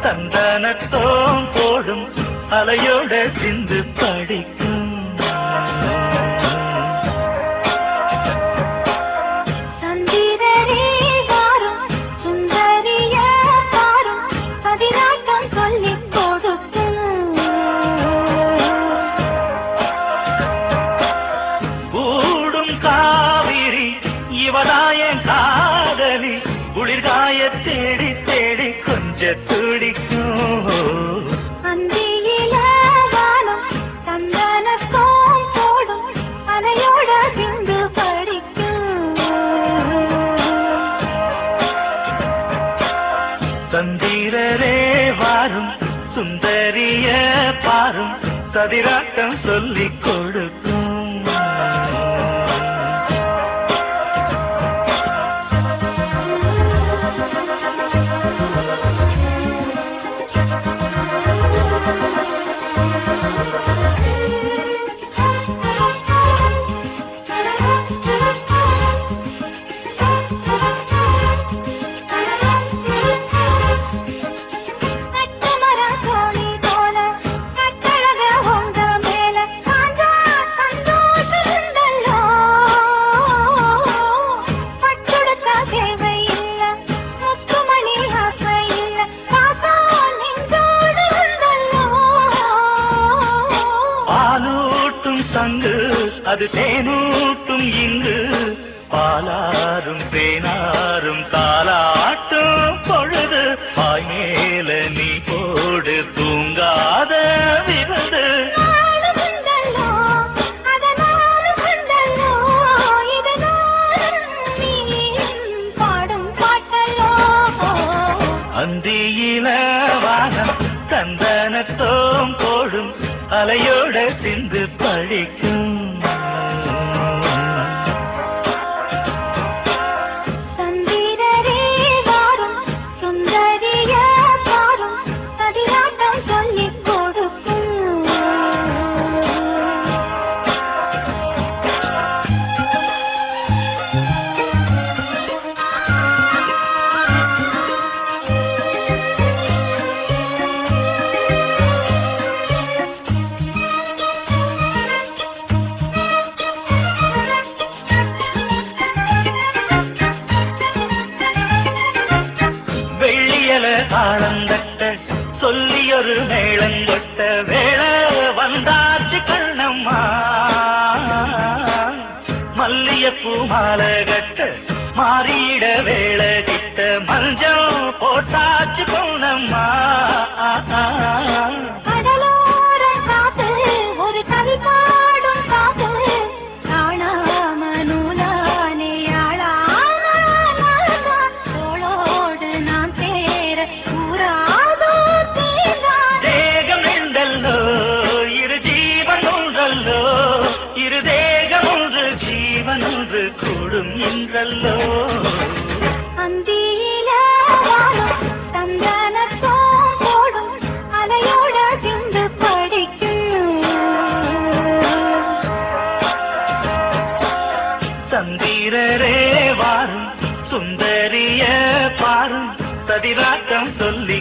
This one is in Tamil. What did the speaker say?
சந்தனத்தோம் போடும் அலையோட சிந்து படிக்கும் சந்திரரே வாரும் சுந்தரிய பாரும் பதினாட்டம் சொல்லிக் கொடுக்கும் கூடும் காவிரி இவதாய காதலி குளிர்காய தேடி தேடி கொஞ்ச துடிக்கும் அந்தியில வானம் சந்தனத்தோம் போடும் அலையோட சிந்து படிக்கும் சந்திரரே வாரும் சுந்தரிய பாரும் சதிராட்டம் சொல்லிக் கொடுக்கும் கட்டமரம் தோணி போல கட்டழக உங்க மேல காஞ்சா சந்தோஷமுண்டல்லோ. பட்டுடுத்த தேவை இல்ல, முத்துமணி ஆசை இல்ல, பாசம் நெஞ்சோடு உண்டல்லோ. பாலூட்டும் சங்கு அது தேனூட்டும் இங்கு பாலாரும் தேனாரும் தாலாட்டும் பொழுது பாய் மேல நீ போடு தூங்காத விருது நானும் உண்டல்லோ, அதனாலும் உண்டல்லோ, இதனாலும் நீ பாடும் பாட்டல்லோ அந்தியில வானம் சந்தனத்தோம் போடும் அலையோட சிந்து படிக்கும் சந்திரரே வாரும் சுந்தரிய பாரும் பதினாட்டம் சொல்லிக் கொடுக்கும் வெள்ளியல தாளந்தட்ட சொல்லியொரு மேளங்கொட்ட வேள வந்தாச்சு கண்ணம்மா மல்லியப்பூ மாலை கட்ட மாறிட வேள கிட்ட மஞ்சள் போட்டாச்சு பொண்ணம்மா கடலோரம் காத்து ஒரு கவி பாடும் காத்து காணாம நூலானே ஆளான நாள்தான் தோளோடு நான் சேர கூறாதோ தீர்ந்தான் தேகம் என்றல்லோ இரு ஜீவன் ஒன்றல்லோ இரு தேகம் ஒன்று ஜீவன் ஒன்று கூடும் என்றல்லோ அந்தியில வானம் சந்தனத்தோம் போடும் அலையோட சிந்து படிக்கும் சந்திரரே வாரும் சுந்தரிய பாரும் சதிராட்டம் சொல்லி